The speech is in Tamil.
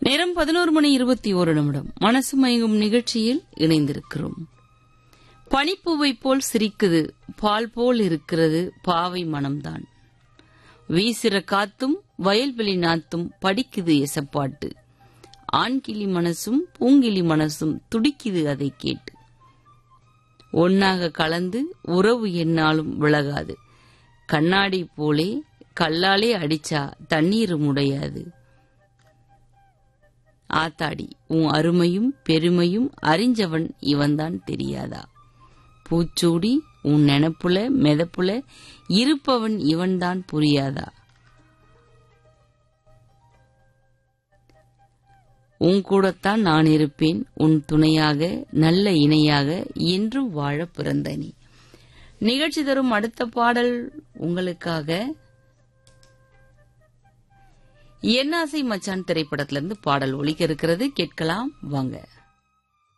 நேரம் பதினோரு மணி இருபத்தி ஒரு நிமிடம் மனசு மயங்கும் நிகழ்ச்சியில் இணைந்திருக்கிறோம் பனிப்பூவை போல் சிரிக்குது பால் போல் இருக்கிறது பாவை மனம்தான் வீசுற காத்தும் வயல்வெளி நாத்தும் படிக்குது எசப்பாட்டு ஆண்கிளி மனசும் பூங்கிளி மனசும் துடிக்குது அதை கேட்டு ஒன்னாக கலந்து உறவு என்னாலும் விலகாது கண்ணாடி போலே கல்லாலே அடிச்சா தண்ணீர் முடையாது ஆத்தாடி உன் அருமையும் பெருமையும் அறிஞ்சவன் இவன்தான் தெரியாதா பூச்சூடி உன் நெனப்புல மெதப்புல இருப்பவன் இவன்தான் புரியாதா உன் கூடத்தான் நான் இருப்பேன் உன் துணையாக நல்ல இணையாக என்றும் வாழ பிறந்த நீ நிகழ்ச்சி தரும் அடுத்த பாடல் உங்களுக்காக என்னாசை மச்சான் திரைப்படத்திலிருந்து பாடல் ஒலிக்க இருக்கிறது கேட்கலாம் வாங்க